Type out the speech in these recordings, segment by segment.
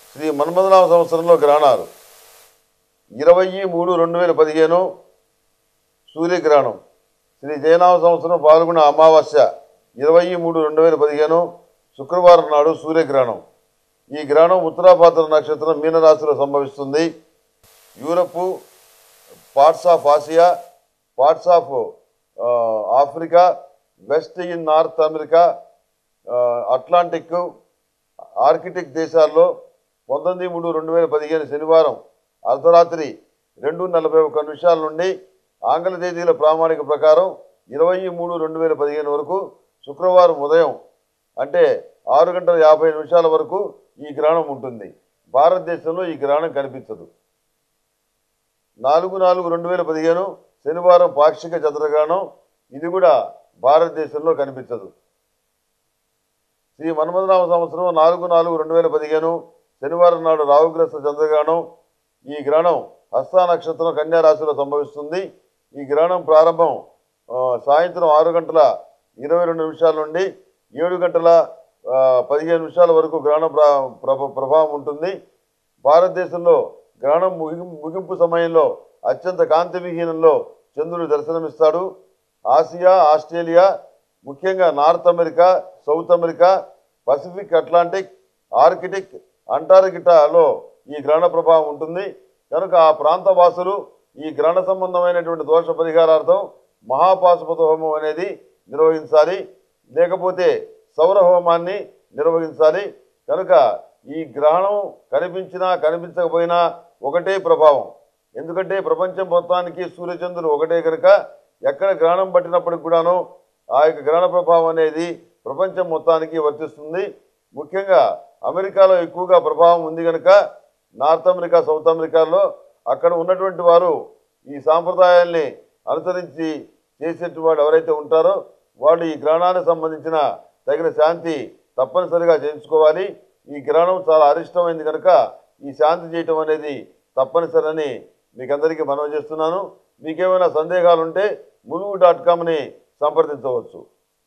శ్రీ మన్మథనామ సంవత్సరంలో గ్రహణాలు ఇరవై మూడు రెండు వేల పదిహేను సూర్యగ్రహణం శ్రీ జయనామ సంవత్సరం పాల్గొన్న అమావాస్య ఇరవై మూడు రెండు వేల పదిహేను శుక్రవారం నాడు సూర్యగ్రహణం ఈ గ్రహణం ఉత్తరాభాద్ర నక్షత్రం మీనరాశిలో సంభవిస్తుంది Europe parts of Asia parts of ఆ, Africa west in north America ఆ, అట్లాంటిక్ ఆర్కిటిక్ దేశాల్లో పంతొమ్మిది మూడు రెండు వేల పదిహేను శనివారం అర్ధరాత్రి రెండు నలభై ఒక్క నిమిషాల నుండి ఆంగ్ల తేదీల ప్రామాణిక ప్రకారం ఇరవై మూడు రెండు వేల పదిహేను వరకు శుక్రవారం ఉదయం అంటే ఆరు గంటల యాభై నిమిషాల వరకు ఈ గ్రహణం ఉంటుంది భారతదేశంలో ఈ గ్రహణం కనిపించదు నాలుగు నాలుగు రెండు వేల పదిహేను శనివారం పాక్షిక చంద్రగ్రహణం ఇది కూడా భారతదేశంలో కనిపించదు శ్రీ మన్మథనామ సంవత్సరం నాలుగు నాలుగు రెండు వేల పదిహేను శనివారం నాడు రావుగ్రస్త చంద్రగ్రహణం ఈ గ్రహణం హస్త నక్షత్రం కన్యా రాశిలో సంభవిస్తుంది ఈ గ్రహణం ప్రారంభం ఆ, సాయంత్రం ఆరు గంటల ఇరవై రెండు నిమిషాల నుండి ఏడు గంటల ఆ, పదిహేను నిమిషాల వరకు గ్రహణ ప్ర- ప్రభ- ప్రభావం ఉంటుంది భారతదేశంలో గ్రహణం ముగింపు ముగింపు సమయంలో అత్యంత కాంతి విహీనంలో చంద్రుడు దర్శనమిస్తాడు ఆసియా ఆస్ట్రేలియా ముఖ్యంగా north America south America Pacific Atlantic Arctic అంటార్కిటాలో ఈ గ్రహణ ప్రభావం ఉంటుంది కనుక ఆ ప్రాంత వాసులు ఈ గ్రహణ సంబంధమైనటువంటి దోష పరిహారార్థం మహాపాశుపత హోమం అనేది నిర్వహించాలి లేకపోతే సౌర హోమాన్ని నిర్వహించాలి కనుక ఈ గ్రహణం కనిపించినా కనిపించకపోయినా ఒకటే ప్రభావం ఎందుకంటే ప్రపంచం మొత్తానికి సూర్యచంద్రులు ఒకటే కనుక ఎక్కడ గ్రహణం పట్టినప్పటికి కూడాను ఆ యొక్క గ్రహణ ప్రభావం అనేది ప్రపంచం మొత్తానికి వర్తిస్తుంది ముఖ్యంగా అమెరికాలో ఎక్కువగా ప్రభావం ఉంది కనుక నార్త్ అమెరికా సౌత్ అమెరికాలో అక్కడ ఉన్నటువంటి వారు ఈ సాంప్రదాయాల్ని అనుసరించి చేసేటువంటి వాడు ఎవరైతే ఉంటారో వాళ్ళు ఈ గ్రహణానికి సంబంధించిన తగిన శాంతి తప్పనిసరిగా చేయించుకోవాలి ఈ గ్రహణం చాలా అరిష్టమైంది కనుక ఈ శాంతి చేయటం అనేది తప్పనిసరని మీకు అందరికీ మనవి చేస్తున్నాను మీకేమైనా సందేహాలు ఉంటే ములుగు డాట్ కామ్ని సంప్రదించవచ్చు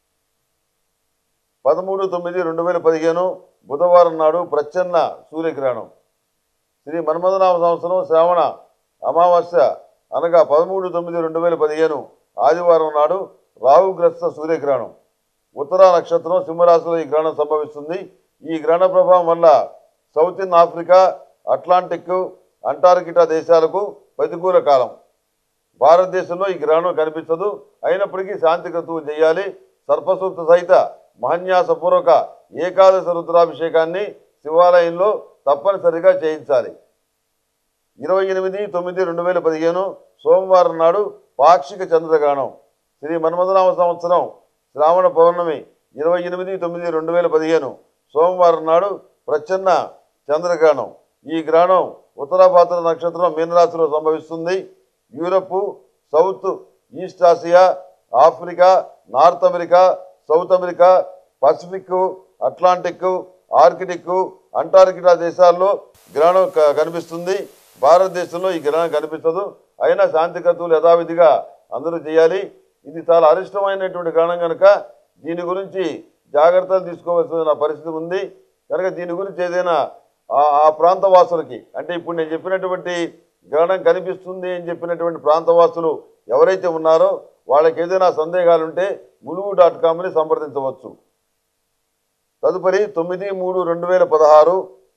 పదమూడు తొమ్మిది రెండు వేల పదిహేను బుధవారం నాడు ప్రచ్ఛన్న సూర్యగ్రహణం శ్రీ మన్మథనామ సంవత్సరం శ్రావణ అమావాస్య అనగా పదమూడు తొమ్మిది రెండు వేల పదిహేను ఆదివారం నాడు రాహుగ్రస్త సూర్యగ్రహణం ఉత్తరా నక్షత్రం సింహరాశిలో ఈ గ్రహణం సంభవిస్తుంది ఈ గ్రహణ ప్రభావం వల్ల south in Africa Atlantic Antarctica దేశాలకు ప్రతికూల కాలం భారతదేశంలో ఈ గ్రహణం కనిపించదు అయినప్పటికీ శాంతి క్రతువు చేయాలి సర్పసూక్త సహిత మహన్యాసపూర్వక ఏకాదశ రుద్రాభిషేకాన్ని శివాలయంలో తప్పనిసరిగా చేయించాలి ఇరవై ఎనిమిది తొమ్మిది రెండు వేల పదిహేను సోమవారం నాడు పాక్షిక చంద్రగ్రహణం శ్రీ మన్మథనామ సంవత్సరం శ్రావణ పౌర్ణమి ఇరవై ఎనిమిది తొమ్మిది రెండు వేల పదిహేను సోమవారం నాడు ప్రచ్ఛన్న చంద్రగ్రహణం ఈ గ్రహణం ఉత్తరాభాద్ర నక్షత్రం మీనరాశిలో సంభవిస్తుంది Europe south east Asia Africa north America south America Pacific Atlantic Arctic Antarctica దేశాల్లో గ్రహణం క- కనిపిస్తుంది భారతదేశంలో ఈ గ్రహణం కనిపించదు అయినా శాంతి కర్తువులు యథావిధిగా అందరూ చేయాలి ఇది చాలా అరిష్టమైనటువంటి గ్రహణం కనుక దీని గురించి జాగ్రత్తలు తీసుకోవాల్సిన పరిస్థితి ఉంది కనుక దీని గురించి ఏదైనా ఆ ఆ ప్రాంత వాసులకి అంటే ఇప్పుడు నేను చెప్పినటువంటి గ్రహణం కనిపిస్తుంది అని చెప్పినటువంటి ప్రాంతవాసులు ఎవరైతే ఉన్నారో వాళ్ళకి ఏదైనా సందేహాలు ఉంటే ములుగు డాట్ కామ్ని సంప్రదించవచ్చు తదుపరి తొమ్మిది మూడు రెండు వేల పదహారు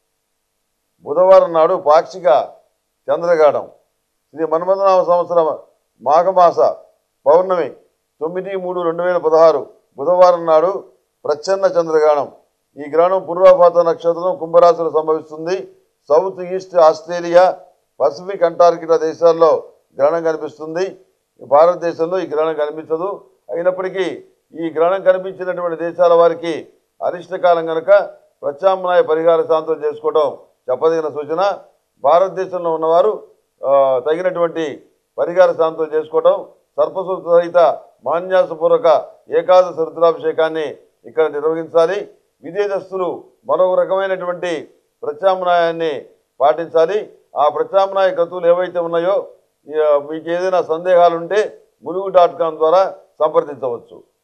బుధవారం నాడు పాక్షిక చంద్రగాఢం శ్రీ మన్మథనామ సంవత్సరం మాఘమాస పౌర్ణమి తొమ్మిది మూడు రెండు వేల పదహారు బుధవారం నాడు ప్రచ్ఛన్న చంద్రగ్రహణం ఈ గ్రహణం పూర్వపాత నక్షత్రం కుంభరాశిలో సంభవిస్తుంది south east Australia Pacific Antarctica దేశాల్లో గ్రహణం కనిపిస్తుంది భారతదేశంలో ఈ గ్రహణం కనిపించదు అయినప్పటికీ ఈ గ్రహణం కనిపించినటువంటి దేశాల వారికి అరిష్టకాలం కనుక ప్రత్యామ్నాయ పరిహార శాంతం చేసుకోవడం చెప్పదగిన సూచన భారతదేశంలో ఉన్నవారు ఆ, తగినటువంటి పరిహార శాంతం చేసుకోవడం సర్పసూత్ర సహిత మాన్యాసపూర్వక ఏకాదశ రుద్రాభిషేకాన్ని ఇక్కడ నిర్వహించాలి విదేశస్తులు మరొక రకమైనటువంటి ప్రత్యామ్నాయాన్ని పాటించాలి ఆ ప్రత్యామ్నాయ క్రతువులు ఏవైతే ఉన్నాయో ఈ, మీకు ఏదైనా సందేహాలు ఉంటే ములుగు డాట్ కామ్ ద్వారా సంప్రదించవచ్చు